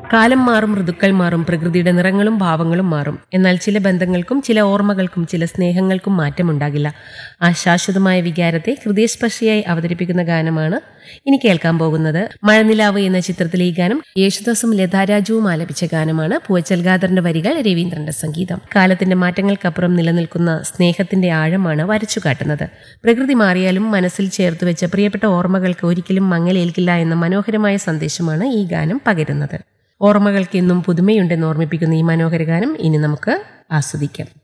കാലം മാറും ഋതുക്കൾ മാറും പ്രകൃതിയുടെ നിറങ്ങളും ഭാവങ്ങളും മാറും എന്നാൽ ചില ബന്ധങ്ങൾക്കും ചില ഓർമ്മകൾക്കും ചില സ്നേഹങ്ങൾക്കും മാറ്റമുണ്ടാകില്ല ആ ശാശ്വതമായ വികാരത്തെ ഹൃദയസ്പർശിയായി അവതരിപ്പിക്കുന്ന ഗാനമാണ് ഇനി കേൾക്കാൻ പോകുന്നത് മഴനിലാവ് എന്ന ചിത്രത്തിലെ ഈ ഗാനം യേശുദാസും ലതാരാജുവും ആലപിച്ച ഗാനമാണ് പൂവച്ചൽ ഖാദറിന്റെ വരികൾ രവീന്ദ്രന്റെ സംഗീതം കാലത്തിന്റെ മാറ്റങ്ങൾക്കപ്പുറം നിലനിൽക്കുന്ന സ്നേഹത്തിന്റെ ആഴമാണ് വരച്ചു കാട്ടുന്നത് പ്രകൃതി മാറിയാലും മനസ്സിൽ ചേർത്ത് വെച്ച പ്രിയപ്പെട്ട ഓർമ്മകൾക്ക് ഒരിക്കലും മങ്ങലേൽക്കില്ല എന്ന മനോഹരമായ സന്ദേശമാണ് ഈ ഗാനം പകരുന്നത് ഓർമ്മകൾക്ക് എന്നും പുതുമയുണ്ടെന്ന് ഓർമ്മിപ്പിക്കുന്ന ഈ മനോഹര ഗാനം ഇനി നമുക്ക് ആസ്വദിക്കാം